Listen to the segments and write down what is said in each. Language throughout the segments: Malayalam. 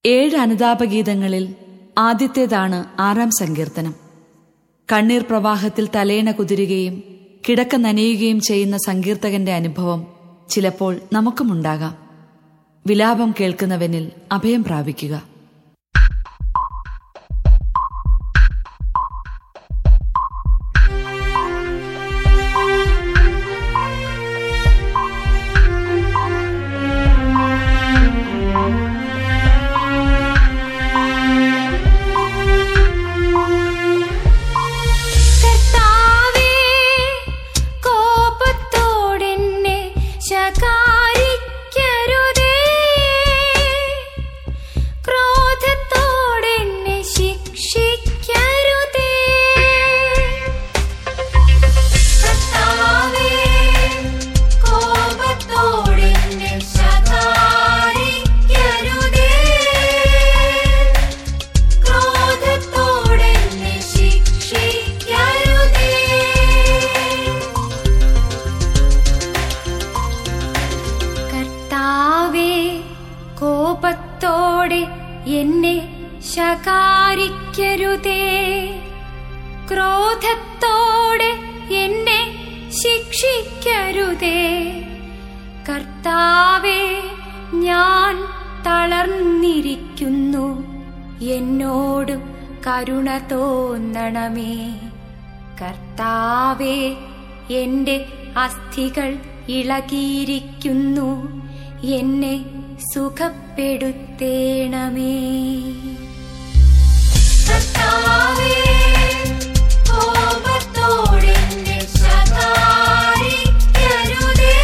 ഏഴ് അനുതാപഗീതങ്ങളിൽ ആദ്യത്തേതാണ് ആറാം സങ്കീർത്തനം കണ്ണീർ പ്രവാഹത്തിൽ തലേണ കുതിരുകയും കിടക്ക നനയുകയും ചെയ്യുന്ന സങ്കീർത്തകന്റെ അനുഭവം ചിലപ്പോൾ നമുക്കുമുണ്ടാകാം വിലാപം കേൾക്കുന്നവനിൽ അഭയം പ്രാപിക്കുക കർത്താവേ കോപത്തോടെന്നെ ശകാരിക്കരുതേ ക്രോധത്തോടെന്നെ ശിക്ഷിക്കരുതേ കർത്താവേ കോപത്തോടെന്നെ ശകാരിക്കരുതേ ക്രോധത്തോടെന്നെ ശിക്ഷിക്കരുതേ കർത്താവേ കോപത്തോടെ എന്നെ ശകാരിക്കരുതേ ക്രോധത്തോടെ എന്നെ ശിക്ഷിക്കരുതേ കർത്താവേ ഞാൻ തളർന്നിരിക്കുന്നു എന്നോട് കരുണ തോന്നണമേ കർത്താവേ എന്റെ അസ്ഥികൾ ഇളകിയിരിക്കുന്നു എന്നെ സുഖപ്പെടുത്തേണമേ കർത്താവേ കോപത്തോടെന്നെ ശകാരിക്കരുതേ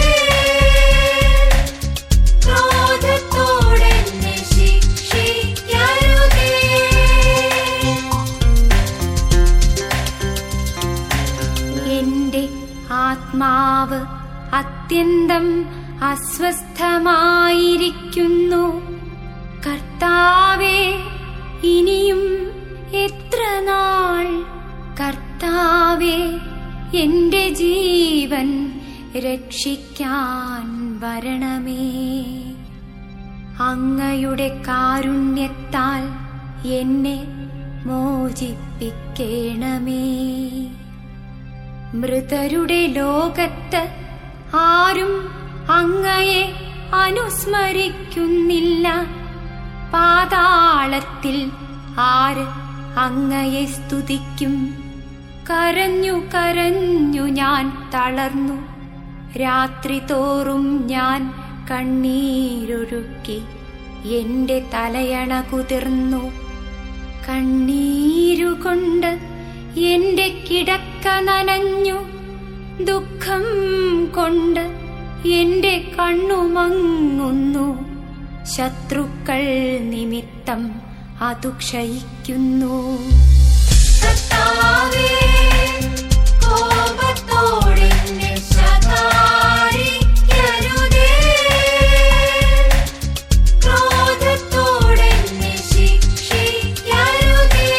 ക്രോധത്തോടെന്നെ ശിക്ഷിക്കരുതേ എന്റെ ആത്മാവ് അത്യന്തം അസ്വസ്ഥമായിരിക്കുന്നു കർത്താവേ ഇനിയും എത്ര നാൾ കർത്താവേ എന്റെ ജീവൻ രക്ഷിക്കാൻ വരണമേ അങ്ങയുടെ കാരുണ്യത്താൽ എന്നെ മോചിപ്പിക്കണമേ മൃതരുടെ ലോകത്ത് ആരും അങ്ങയെ അനുസ്മരിക്കുന്നില്ല പാതാളത്തിൽ ആര് അങ്ങയെ സ്തുതിക്കും കരഞ്ഞു കരഞ്ഞു ഞാൻ തളർന്നു രാത്രി തോറും ഞാൻ കണ്ണീരൊഴുക്കി എന്റെ തലയണ കുതിർന്നു കണ്ണീരുകൊണ്ട് എന്റെ കിടക്ക നനഞ്ഞു ദുഃഖം കൊണ്ട് എന്റെ കണ്ണുമങ്ങുന്നു ശത്രുക്കൾ നിമിത്തം അതു ക്ഷയിക്കുന്നു കർത്താവേ, കോപത്തോടെന്നെ ശകാരിക്കരുതേ. ക്രോധത്തോടെന്നെ ശിക്ഷിക്കരുതേ.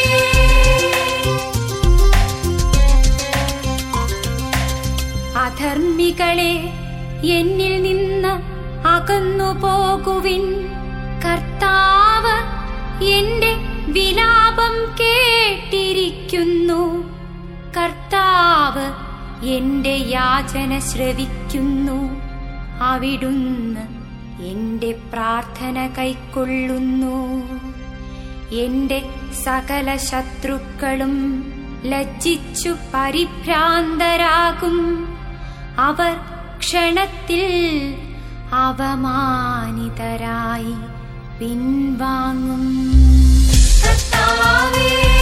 അധർമ്മികളെ എന്നിൽ നിന്ന് അകന്നു പോകുവിൻ കർത്താവ് എന്റെ വിലാപം കേട്ടിരിക്കുന്നു കർത്താവ് എന്റെ യാചന ശ്രവിക്കുന്നു അവിടുന്ന് എന്റെ പ്രാർത്ഥന കൈക്കൊള്ളുന്നു എന്റെ സകല ശത്രുക്കളും ലജ്ജിച്ചു പരിഭ്രാന്തരാകും അവർ ക്ഷണത്തിൽ അവമാനിതരായി പിൻവാങ്ങും കർത്താവേ